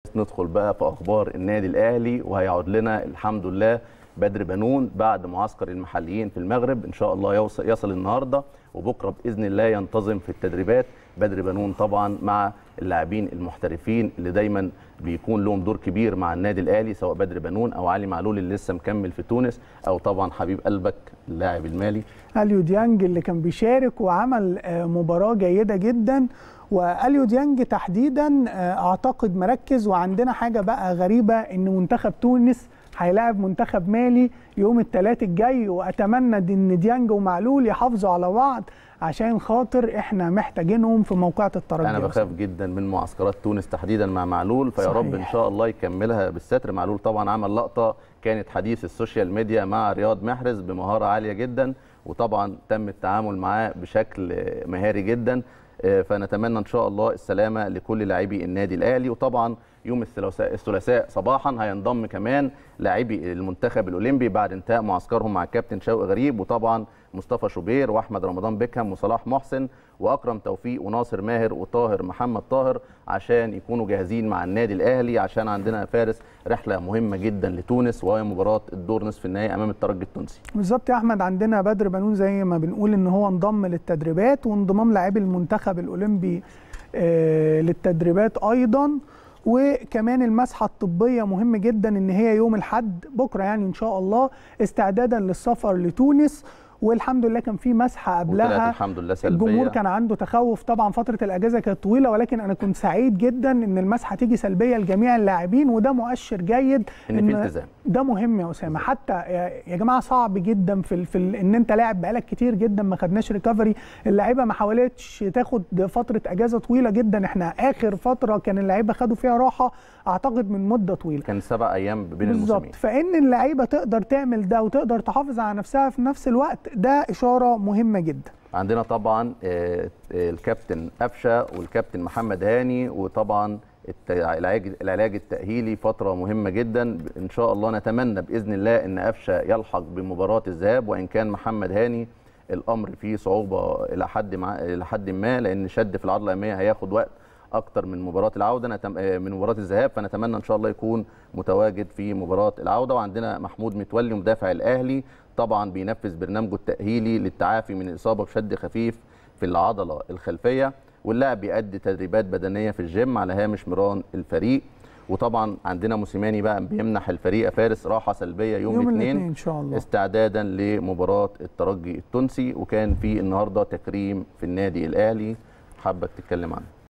ندخل بقى في اخبار النادي الاهلي وهيعود لنا الحمد لله بدر بنون بعد معسكر المحليين في المغرب ان شاء الله يوصل يصل النهارده وبكره باذن الله ينتظم في التدريبات بدر بنون طبعا مع اللاعبين المحترفين اللي دايما بيكون لهم دور كبير مع النادي الاهلي سواء بدر بنون او علي معلول اللي لسه مكمل في تونس او طبعا حبيب قلبك اللاعب المالي اليو ديانج اللي كان بيشارك وعمل آه، مباراه جيده جدا واليو ديانج تحديدا آه، اعتقد مركز وعندنا حاجه بقى غريبه ان منتخب تونس هيلاعب منتخب مالي يوم الثلاث الجاي واتمنى ان ديانج ومعلول يحافظوا على بعض عشان خاطر احنا محتاجينهم في موقعة الترجي انا يا بخاف أسامة. جدا من معسكرات تونس تحديدا مع معلول فيا رب ان صحيح. شاء الله يكملها بالستر معلول طبعا عمل لقطه كانت حديث السوشيال ميديا مع رياض محرز بمهاره عاليه جدا وطبعا تم التعامل معاه بشكل مهاري جدا آه، فنتمنى ان شاء الله السلامه لكل لاعبي النادي الاهلي وطبعا يوم الثلاثاء الثلاثاء صباحا هينضم كمان لاعبي المنتخب الاولمبي بعد انتهاء معسكرهم مع الكابتن شوقي غريب وطبعا مصطفى شوبير واحمد رمضان بيكهام وصلاح محسن واكرم توفيق وناصر ماهر وطاهر محمد طاهر عشان يكونوا جاهزين مع النادي الاهلي عشان عندنا يا فارس رحله مهمه جدا لتونس وهي مباراه الدور نصف النهائي امام الترجي التونسي بالظبط يا احمد عندنا بدر بنون زي ما بنقول ان هو انضم للتدريبات وانضمام لاعبي المنتخب الاولمبي آه، للتدريبات ايضا وكمان المسحه الطبيه مهم جدا ان هي يوم الاحد بكره يعني ان شاء الله استعدادا للسفر لتونس والحمد لله كان في مسحه وطلعت قبلها الحمد لله سلبيه الجمهور كان عنده تخوف طبعا فتره الاجازه كانت طويله ولكن انا كنت سعيد جدا ان المسحه تيجي سلبيه لجميع اللاعبين وده مؤشر جيد ان في التزام ده مهم يا اسامه حتى يا يا جماعه صعب جدا في ال... في ال... ان انت لاعب بقالك كتير جدا ما خدناش ريكفري اللعيبه ما حاولتش تاخد فتره اجازه طويله جدا احنا اخر فتره كان اللعيبه خدوا فيها راحه اعتقد من مده طويله كان سبع ايام بين الموسمين بالظبط فان اللعيبه تقدر تعمل ده وتقدر تحافظ على نفسها في نفس الوقت ده اشاره مهمه جدا عندنا طبعا آه، آه، الكابتن قفشه والكابتن محمد هاني وطبعا الت- العلاج العلاج التاهيلي فتره مهمه جدا ان شاء الله نتمنى باذن الله ان قفشه يلحق بمباراه الذهاب وان كان محمد هاني الامر فيه صعوبه الى حد مع الى حد ما لان شد في العضله الاماميه هياخد وقت اكتر من مباراه العوده نتم... آه، من مباراه الذهاب فنتمنى ان شاء الله يكون متواجد في مباراه العوده وعندنا محمود متولي مدافع الاهلي طبعا بينفذ برنامجه التاهيلي للتعافي من الاصابه بشد خفيف في العضله الخلفيه واللاعب بيأدي تدريبات بدنيه في الجيم على هامش مران الفريق وطبعا عندنا موسيماني بقى بيمنح الفريق يا فارس راحه سلبيه يوم, يوم الاثنين الاثنين ان شاء الله استعدادا لمباراه الترجي التونسي وكان في النهارده تكريم في النادي الاهلي حابك تتكلم عنه